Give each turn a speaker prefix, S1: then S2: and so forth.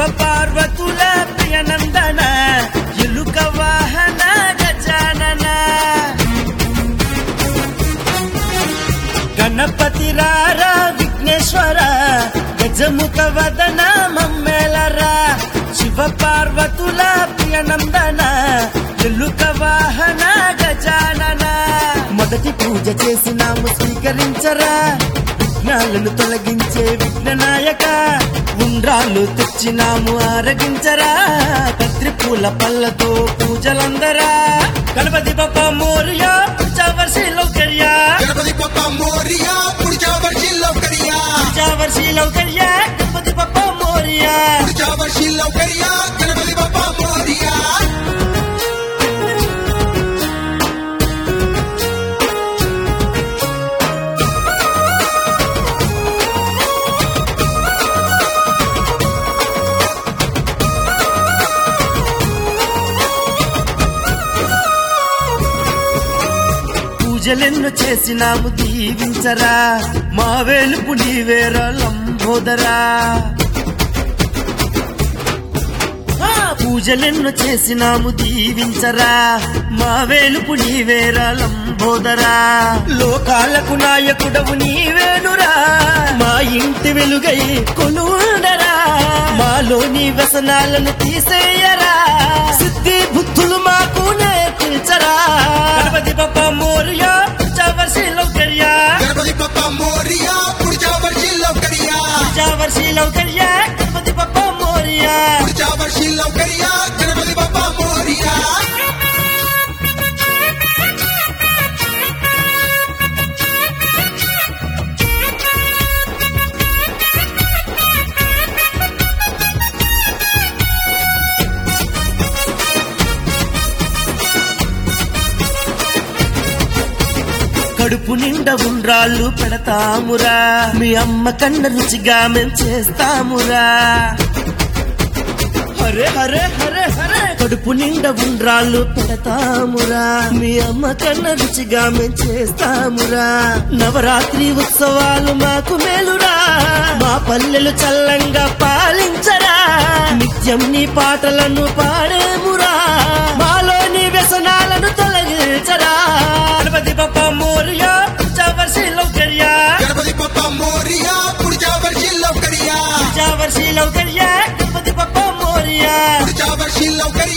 S1: పార్వతుల ప్రియనందన ఎలుక వాహన గజానన గణపతి రారా విఘ్నేశ్వర గజముఖ వదన మమ్మేలరా శివ పార్వతుల ప్రియనందన ఎలుక వాహన గజానన మొదటి పూజ చేసినాము స్వీకరించరా విఘ్నాలను తొలగించే విఘ్ననాయక ఉండ్రాలు తెచ్చినాము ఆరగించరా కత్రి పూల పళ్ళతో పూజలందరా గణపతి బప్ప మోరియా పూజావర్షి లౌకర్యా
S2: గణపతి పప్ప మోరియా పుడిచా వర్షి లౌకరియా
S1: పూజావర్షి లౌకర్యా గణపతి బప్ప మోరియా
S2: పుడిచా వర్షి లౌకరియా గణపతి పప్ప మోరియా
S1: పూజలెన్ను చేసినాము దీవించరా మా వేలుపు నీవేరా లంబోదరా ఆ, పూజలెన్ను చేసినాము దీవించరా మా వేలుపు నీవేరా లంబోదరా లోకాలకు నాయకుడవు నీవేనురా మా ఇంటి వెలుగై కొనుండరా మాలోని వ్యసనాలను తీసేయరా సిద్ధి బుద్ధులు మాకు నేర్పించరా గణపతి బప్ప మోరియా పూజావర్షి లౌకర్యా
S2: గణపతి పప్ప మోరియా పుడిచా వర్షి లౌకరియా
S1: పూజావర్షి లౌకర్యా గణపతి బప్ప మోరియా
S2: పుడిచా వర్షి లౌకరియా గణపతి పప్ప మోరియా
S1: కడుపు నిండా ఉండ్రాళ్ళు పెడతామురా మీ అమ్మ కన్న రుచిగా మేం చేస్తామురా హరే హరే హరే హరే కడుపు నిండా ఉండ్రాళ్ళు పెడతామురా మీ అమ్మ కన్న రుచిగా మేం చేస్తామురా నవరాత్రి ఉత్సవాలు మాకు మేలురా మా పల్లెలు చల్లంగా పాలించరా నిత్యం నీ పాటలను పాడేమురా మాలోని వ్యసనాలను తొలగించరా గణపతి బప్ప మోరియా పూజావర్షి లౌకర్యా
S2: గణపతి పప్ప మోరియా పుడిచా వర్షి లౌకరియా
S1: పూజావర్షి లౌకర్యా గణపతి బప్ప మోరియా
S2: పుడిచా వర్షి లౌకరియా